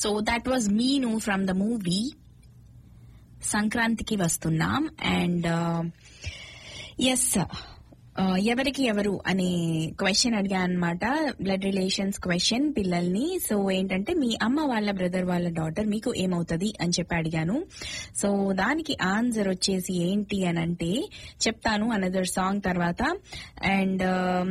so that was Meenu from the movie సంక్రాంతికి వస్తున్నాం and yes ఎవరికి ఎవరు అనే క్వశ్చన్ అడిగా అనమాట బ్లడ్ రిలేషన్స్ క్వశ్చన్ పిల్లల్ని సో ఏంటంటే మీ అమ్మ వాళ్ళ బ్రదర్ వాళ్ళ డాటర్ మీకు ఏమవుతుంది అని చెప్పి అడిగాను సో దానికి ఆన్సర్ వచ్చేసి ఏంటి అని అంటే చెప్తాను అనదర్ సాంగ్ తర్వాత అండ్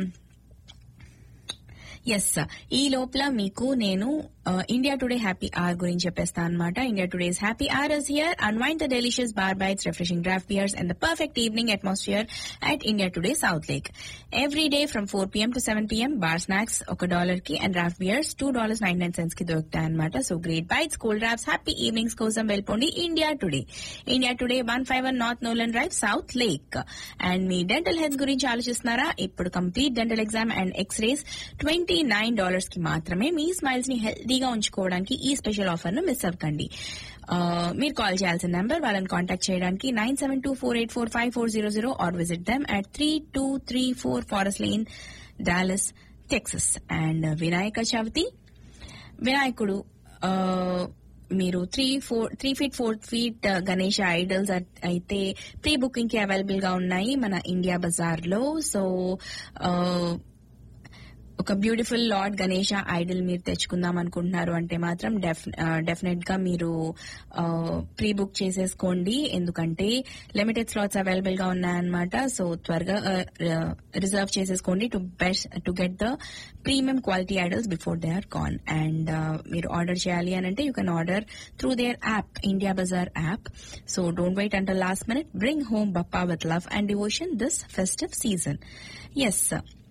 ఎస్ ఈ లోపల మీకు నేను ఇండియా టుడే హ్యాపీ ఆర్ గురించి చెప్పేస్తాను అనమాట India today's happy hour is here unwind the delicious bar bites refreshing draught beers and the perfect evening atmosphere at India today south lake every day from four PM to seven PM bar snacks ఒక dollar కి and draught beers two dollars nine nine cents కి దొరుకుతాయి అనమాట so great bites cool draughts happy evenings కోసం వెళ్ళిపోండి India today India today one five one north Nolan drive south lake and మీ dental health గురించి ఆలోచిస్తున్నారా ఇప్పుడు complete dental exam and X rays twenty nine dollars కి మాత్రమే మీ స్మైల్స్ ని హెల్దీగా ఉంచుకోవడానికి ఈ స్పెషల్ ఆఫర్ ను మిస్ అవ్వకండి ఆ, మీరు కాల్ చేయాల్సిన నెంబర్ వాళ్ళని కాంటాక్ట్ చేయడానికి nine seven two four eight four five four zero zero or visit them at three two three four forest lane Dallas Texas and Vinayaka Chavithi వినాయకుడు ఆ, మీరు three four three feet four feet Ganesha idols అయితే pre booking కి available గా ఉన్నాయి మన India Bazaar లో so ఆ, ఒక బ్యూటిఫుల్ లార్డ్ గణేష ఐడల్ మీరు తెచ్చుకుందాం అనుకుంటున్నారు అంటే మాత్రం డెఫినెట్ గా మీరు ప్రీ బుక్ చేసేసుకోండి ఎందుకంటే లిమిటెడ్ స్లాట్స్ అవైలబుల్ గా ఉన్నాయన్నమాట సో త్వరగా రిజర్వ్ చేసేసుకోండి to best to get the premium quality idols before they are gone and మీరు ఆర్డర్ చేయాలి అని అంటే you can order through their app India bazaar app so don't wait until last minute bring home Bappa with love and devotion this festive season yes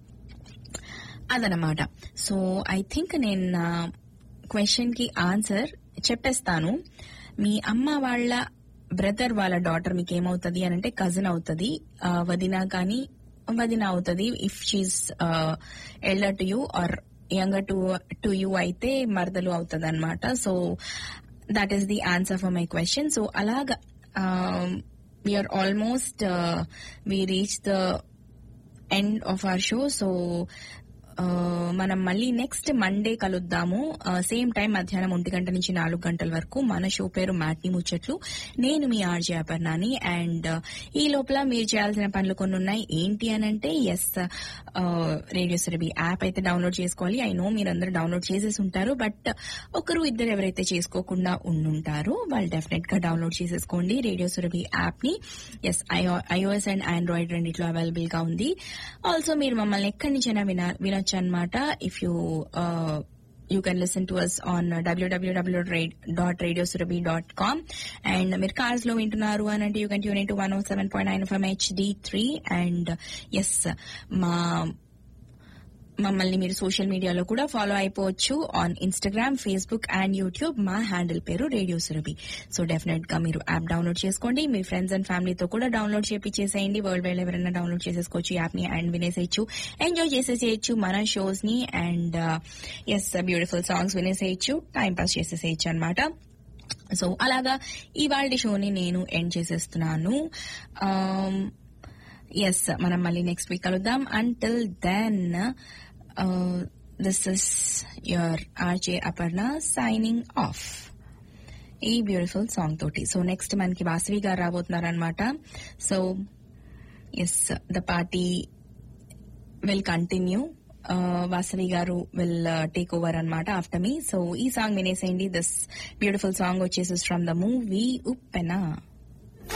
అదనమాట so I think నేను నా question కి answer చెప్పేస్తాను మీ అమ్మ వాళ్ళ బ్రదర్ వాళ్ళ daughter మీకు ఏమవుతుంది అని అంటే కజిన్ అవుతుంది వదిన కానీ వదిన అవుతుంది if she's elder to you or younger to to you అయితే మరదలు అవుతుంది అనమాట so that is the answer for my question so అలాగా we're almost we reach the end of our show so మనం మళ్ళీ నెక్స్ట్ మండే కలుద్దాము same time మధ్యాహ్నం ఒంటి గంట నుంచి నాలుగు గంటల వరకు మన షో పేరు మ్యాట్ని ముచ్చట్లు నేను మీ ఆర్జే అపర్ణాని అండ్ ఈ లోపల మీరు చేయాల్సిన పనులు కొన్ని ఉన్నాయి ఏంటి అని అంటే ఎస్ రేడియో సురభి యాప్ అయితే డౌన్లోడ్ చేసుకోవాలి ఐ నో మీరందరూ డౌన్లోడ్ చేసేసి ఉంటారు బట్ ఒకరు ఇద్దరు ఎవరైతే చేసుకోకుండా ఉండుంటారో వాళ్ళు డెఫినెట్ గా డౌన్లోడ్ చేసేసుకోండి రేడియో సురభి యాప్ ని ఎస్ ఐఓఎస్ అండ్ ఆండ్రాయిడ్ రెండిట్లో అవైలబుల్ గా ఉంది ఆల్సో మీరు మమ్మల్ని ఎక్కడి నుంచైనా విన వినొచ్చు అనమాట if you you can listen to us on WWW dot radio Surabhi dot com and మీరు కార్స్ లో వింటున్నారు అని అంటే you can tune in to one seven point nine FM HD three and yes మా మమ్మల్ని మీరు సోషల్ మీడియాలో కూడా ఫాలో అయిపోవచ్చు on Instagram Facebook and YouTube మా హ్యాండిల్ పేరు రేడియో సురభి సో డెఫినెట్ గా మీరు యాప్ డౌన్లోడ్ చేసుకోండి మీ ఫ్రెండ్స్ అండ్ ఫ్యామిలీతో కూడా డౌన్లోడ్ చేపించేసేయండి వరల్డ్ వైడ్ ఎవరైనా డౌన్లోడ్ చేసేసుకోవచ్చు యాప్ ని అండ్ వినేసేయచ్చు ఎంజాయ్ చేసేసేయచ్చు మన షోస్ ని అండ్ ఎస్ బ్యూటిఫుల్ సాంగ్స్ వినేసేయచ్చు టైం పాస్ చేసేసేయచ్చు అనమాట సో అలాగా ఇవాళ షోని నేను ఎండ్ చేసేస్తున్నాను ఎస్ మనం మళ్ళీ నెక్స్ట్ వీక్ కలుద్దాం until then this is your RJ Aparna signing off ఈ బ్యూటిఫుల్ సాంగ్ తోటి సో నెక్స్ట్ మనకి వాసవి గారు రాబోతున్నారు అనమాట so yes the party will continue Vasavi garu will take over అనమాట ఆఫ్టర్ మీ సో ఈ సాంగ్ వినేసేయండి దిస్ బ్యూటిఫుల్ సాంగ్ వచ్చేసి ఫ్రమ్ ద మూవీ ఉప్పెనా